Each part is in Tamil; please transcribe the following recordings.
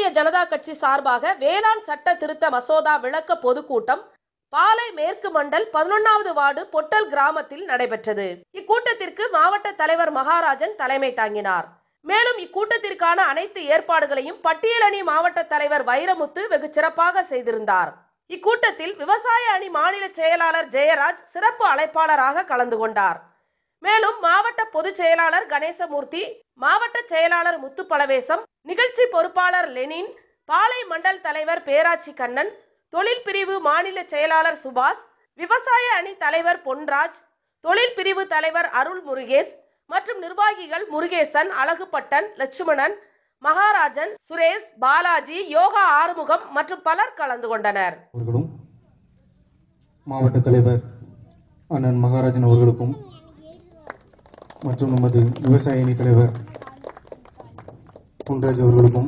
பாரதிய ஜனதா கட்சி சார்பாக வேளாண் சட்ட திருத்த மசோதா விளக்க பொதுக்கூட்டம் பாலை மேற்கு மண்டல் பதினொன்னாவது வார்டு பொட்டல் கிராமத்தில் நடைபெற்றது இக்கூட்டத்திற்கு மாவட்ட தலைவர் மகாராஜன் தலைமை தாங்கினார் மேலும் இக்கூட்டத்திற்கான அனைத்து ஏற்பாடுகளையும் பட்டியல் அணி மாவட்ட தலைவர் வைரமுத்து வெகு சிறப்பாக செய்திருந்தார் இக்கூட்டத்தில் விவசாய அணி மாநில செயலாளர் ஜெயராஜ் சிறப்பு அழைப்பாளராக கலந்து கொண்டார் மேலும் மாவட்ட பொதுச் செயலாளர் கணேசமூர்த்தி மாவட்ட செயலாளர் முத்துப்பலவேசம் நிகழ்ச்சி பொறுப்பாளர் லெனின் பாலை மண்டல் தலைவர் பேராட்சி கண்ணன் தொழில் பிரிவு மாநில செயலாளர் சுபாஷ் விவசாய அணி தலைவர் பொன்ராஜ் தொழில் பிரிவு தலைவர் அருள் முருகேஷ் மற்றும் நிர்வாகிகள் முருகேசன் அழகுப்பட்டன் லட்சுமணன் மகாராஜன் சுரேஷ் பாலாஜி யோகா ஆறுமுகம் மற்றும் பலர் கலந்து கொண்டனர் அவர்களும் மாவட்ட தலைவர் அண்ணன் மகாராஜன் அவர்களுக்கும் மற்றும் நமது விவசாய அணி தலைவர் பொன்ராஜ் அவர்களுக்கும்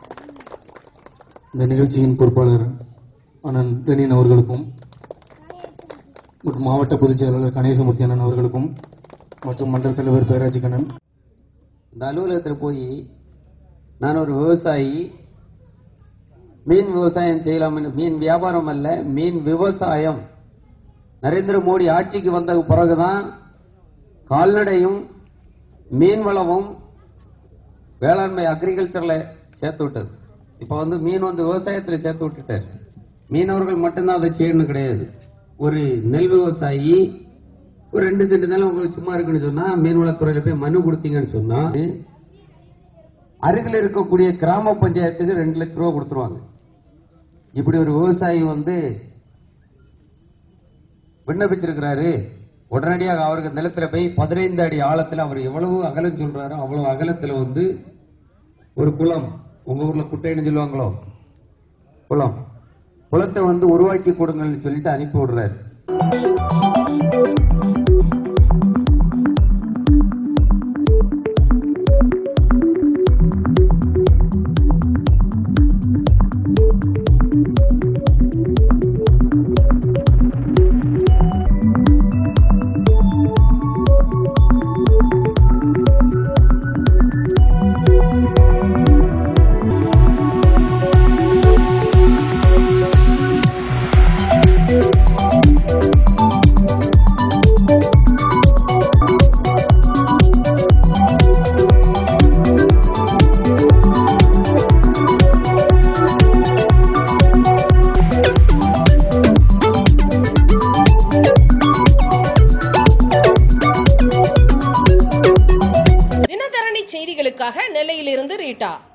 இந்த நிகழ்ச்சியின் பொறுப்பாளர் அண்ணன் லெனின் அவர்களுக்கும் மற்றும் மாவட்ட பொதுச் செயலாளர் கணேசமூர்த்தி அண்ணன் அவர்களுக்கும் மற்றும் மண்டல தலைவர் பேராஜி கண்ணன் இந்த அலுவலகத்தில் போய் நான் ஒரு விவசாயி மீன் விவசாயம் செய்யலாம் என்று- மீன் வியாபாரம் அல்ல மீன் விவசாயம் நரேந்திர மோடி ஆட்சிக்கு வந்த பிறகுதான் கால்நடையும் மீன் வளமும் வேளாண்மை அக்ரிகல்ச்சர்ல சேர்த்து விட்டது இப்போ வந்து மீன் வந்து விவசாயத்துல சேர்த்து விட்டுட்டார் மீனவர்கள் மட்டும்தான் அதை செய்யணும் கிடையாது ஒரு நெல் விவசாயி ஒரு ரெண்டு சென்ட் நிலம் உங்களுக்கு சும்மா இருக்குன்னு சொன்னா மீன்வளத்துறையில போய் மனு கொடுத்தீங்கன்னு சொன்னா அருகில் இருக்கக்கூடிய கிராம பஞ்சாயத்துக்கு ரெண்டு லட்சம் ரூபா கொடுத்துருவாங்க இப்படி ஒரு விவசாயி வந்து விண்ணப்பிச்சிருக்கிறாரு உடனடியாக அவருக்கு நிலத்துல போய் பதினைந்து அடி ஆழத்துல அவர் எவ்வளவு அகலம் சொல்றாரோ அவ்வளவு அகலத்துல வந்து ஒரு குளம் உங்க ஊர்ல குட்டைன்னு சொல்லுவாங்களோ குளம் குளத்தை வந்து உருவாக்கி கொடுங்கன்னு சொல்லிட்டு அனுப்பி விடுறாரு தினதரணி செய்திகளுக்காக நெல்லையிலிருந்து ரீட்டா